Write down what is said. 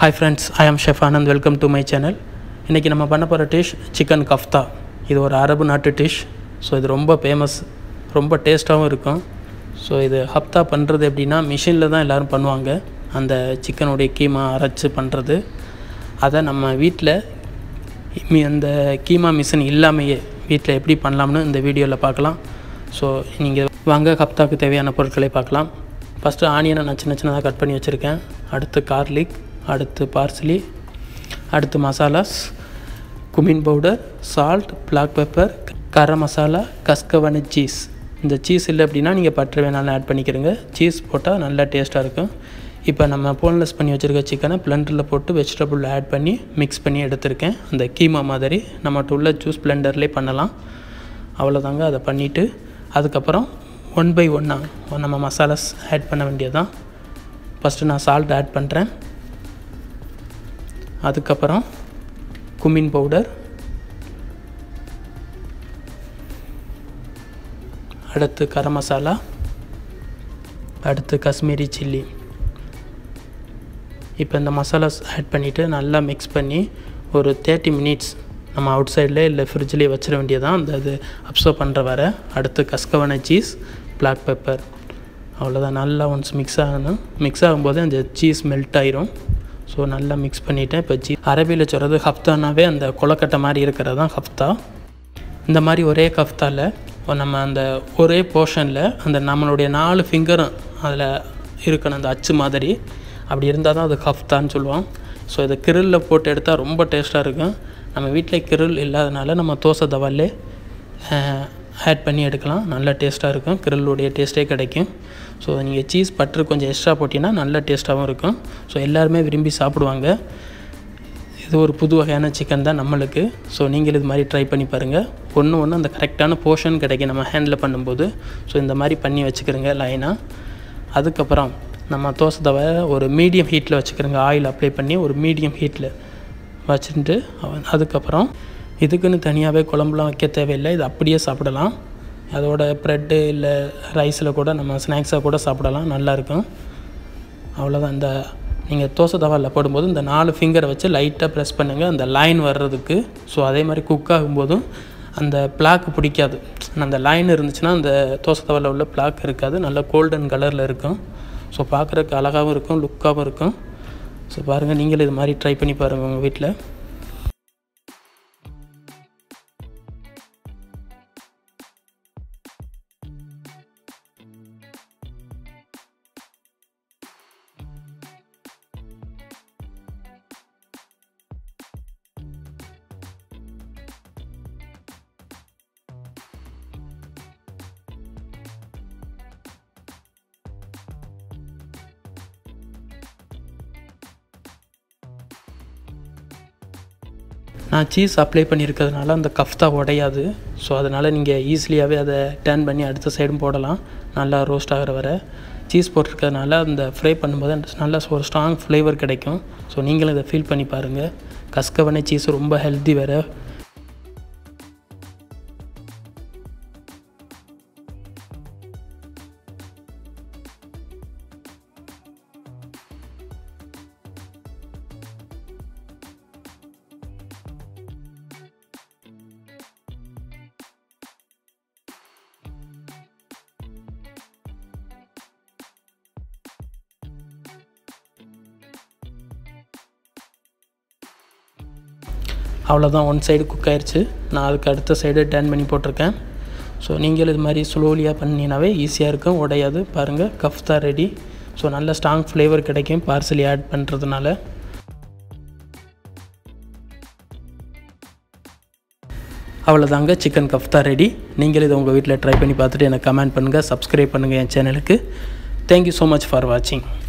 hi friends I am chef Anand welcome to my channel இன்றைக்கி நம்ம பண்ண போகிற டிஷ் சிக்கன் கஃப்தா இது ஒரு அரபு நாட்டு டிஷ் ஸோ இது ரொம்ப ஃபேமஸ் ரொம்ப டேஸ்ட்டாகவும் இருக்கும் ஸோ இது ஹப்தா பண்ணுறது எப்படின்னா மிஷினில் தான் எல்லோரும் பண்ணுவாங்க அந்த சிக்கனுடைய கீமா அரைச்சி பண்ணுறது அதை நம்ம வீட்டில் மி- அந்த கீமா மிஷின் இல்லாமையே வீட்டில் எப்படி பண்ணலாம்னு இந்த வீடியோவில் பார்க்கலாம் ஸோ நீங்கள் வாங்க கப்தாக்கு தேவையான பொருட்களை பார்க்கலாம் ஃபஸ்ட்டு ஆனியனை நான் சின்ன சின்னதாக கட் பண்ணி வச்சுருக்கேன் அடுத்து கார்லிக் அடுத்து பார்ஸ்லி அடுத்து masalas cumin powder salt black pepper garam masala கஸ்கவனி சீஸ் இந்த சீஸ் இல்லை அப்படின்னா நீங்கள் பட்டர் வேணாலும் ஆட் பண்ணிக்கிறங்க சீஸ் போட்டால் நல்லா டேஸ்ட்டாக இருக்கும் இப்போ நம்ம போன்லெஸ் பண்ணி வச்சுருக்க சிக்கனை பிளெண்டரில் போட்டு வெஜிடபிள் ஆட் பண்ணி மிக்ஸ் பண்ணி எடுத்திருக்கேன் அந்த கீமா மாதிரி நம்மகிட்ட உள்ள ஜூஸ் பிளெண்டர்லேயே பண்ணலாம் அவ்வளோதாங்க அதை பண்ணிவிட்டு அதுக்கப்புறம் ஒன் பை ஒன்னாக நம்ம மசாலாஸ் ஆட் பண்ண வேண்டியதுதான் ஃபஸ்ட்டு நான் சால்ட் ஆட் பண்ணுறேன் அதுக்கப்புறம் குமின் பவுடர் அடுத்து கரம் மசாலா அடுத்து காஷ்மீரி சில்லி இப்போ இந்த மசாலாஸ் ஆட் பண்ணிவிட்டு நல்லா மிக்ஸ் பண்ணி ஒரு தேர்ட்டி மினிட்ஸ் நம்ம அவுட் சைடில் இல்லை ஃப்ரிட்ஜ்லேயே வச்சிட வேண்டியதான் அந்த இது அப்சர்வ் பண்ணுற வர அடுத்து கஸ்கவனை சீஸ் பிளாக் பெப்பர் அவ்வளோதான் நல்லா ஒன்ஸ் மிக்ஸ் ஆகணும் மிக்ஸ் ஆகும்போது அந்த சீஸ் மெல்ட் ஆயிரும் ஸோ நல்லா மிக்ஸ் பண்ணிவிட்டேன் இப்போ சீ அரபியில் சொல்கிறது ஹப்தானாவே அந்த கொலக்கட்டை மாதிரி இருக்கிறது தான் ஹப்தா இந்த மாதிரி ஒரே கஃப்தாவில் நம்ம அந்த ஒரே போர்ஷனில் அந்த நம்மளுடைய நாலு ஃபிங்கரும் அதில் இருக்கணும் அந்த அச்சு மாதிரி அப்படி இருந்தால் தான் அது கஃப்தான்னு சொல்லுவோம் ஸோ இதை கிரில்லில் போட்டு எடுத்தால் ரொம்ப டேஸ்ட்டாக இருக்கும் நம்ம வீட்டில் கிரில் இல்லாதனால நம்ம தோசை தவாலே ஆட் பண்ணி எடுக்கலாம் நல்ல டேஸ்ட்டாக இருக்கும் கிரில்லுடைய டேஸ்ட்டே கிடைக்கும் ஸோ நீங்கள் சீஸ் பட்டர் கொஞ்சம் எக்ஸ்ட்ரா போட்டிங்கன்னா நல்ல டேஸ்ட்டாகவும் இருக்கும் ஸோ எல்லாருமே விரும்பி சாப்பிடுவாங்க இது ஒரு புது வகையான சிக்கன் தான் நம்மளுக்கு ஸோ நீங்கள் இது மாதிரி ட்ரை பண்ணி பாருங்கள் ஒன்று ஒன்று அந்த கரெக்டான போர்ஷன் கிடைக்கும் நம்ம ஹேண்டில் பண்ணும்போது ஸோ இந்த மாதிரி பண்ணி வச்சுக்கிறோங்க லைனாக அதுக்கப்புறம் நம்ம தோசை தவை ஒரு மீடியம் ஹீட்டில் வச்சுக்கிறோங்க ஆயில் அப்ளை பண்ணி ஒரு மீடியம் ஹீட்டில் வச்சுட்டு அவ- அதுக்கப்புறம் இதுக்குன்னு தனியாகவே குழம்புலாம் வைக்க தேவையில்லை இது அப்படியே சாப்பிடலாம் அதோட ப்ரெட்டு இல்லை ரைஸில் கூட நம்ம ஸ்நாக்ஸாக கூட சாப்பிடலாம் நல்லாயிருக்கும் அவ்வளோதான் இந்த நீங்கள் தோசை தவாவில் போடும்போது இந்த நாலு ஃபிங்கரை வச்சு லைட்டாக ப்ரெஸ் பண்ணுங்கள் அந்த லைன் வர்றதுக்கு ஸோ அதே மாதிரி குக் ஆகும்போதும் அந்த பிளாக் பிடிக்காது அந்த லைன் இருந்துச்சுன்னா அந்த தோசை தவாவில் உள்ள பிளாக் இருக்காது நல்ல கோல்டன் கலரில் இருக்கும் ஸோ பார்க்குறதுக்கு அழகாகவும் இருக்கும் லுக்காகவும் இருக்கும் ஸோ பாருங்கள் நீங்களும் இது மாதிரி ட்ரை பண்ணி பாருங்கள் உங்கள் வீட்டில் நான் சீஸ் அப்ளை பண்ணியிருக்கிறதுனால அந்த கஃப்தா உடையாது ஸோ அதனால் நீங்கள் ஈஸிலியாகவே அதை டேர்ன் பண்ணி அடுத்த சைடும் போடலாம் நல்லா ரோஸ்ட் ஆகிற வரை சீஸ் போட்டிருக்கிறதுனால அந்த ஃப்ரை பண்ணும்போது அந்த நல்ல ஒரு ஸ்ட்ராங் ஃப்ளேவர் கிடைக்கும் ஸோ நீங்களும் இதை ஃபீல் பண்ணி பாருங்கள் கஸ்கவனே சீஸ் ரொம்ப ஹெல்த்தி வேறு அவ்வளோதான் ஒன் சைடு குக் ஆயிடுச்சு நான் அதுக்கு அடுத்த சைடு டர்ன் பண்ணி போட்டிருக்கேன் ஸோ நீங்கள் இது மாதிரி ஸ்லோலியாக பண்ணினாவே ஈஸியாக இருக்கும் உடையாது பாருங்கள் கஃப்தா ரெடி ஸோ நல்ல ஸ்ட்ராங் ஃப்ளேவர் கிடைக்கும் பார்சலி ஆட் பண்ணுறதுனால அவ்வளோதாங்க சிக்கன் கஃப்தா ரெடி நீங்கள் இதை உங்கள் வீட்டில் ட்ரை பண்ணி பார்த்துட்டு எனக்கு கமெண்ட் பண்ணுங்கள் சப்ஸ்கிரைப் பண்ணுங்கள் என் சேனலுக்கு தேங்க்யூ ஸோ மச் ஃபார் வாட்சிங்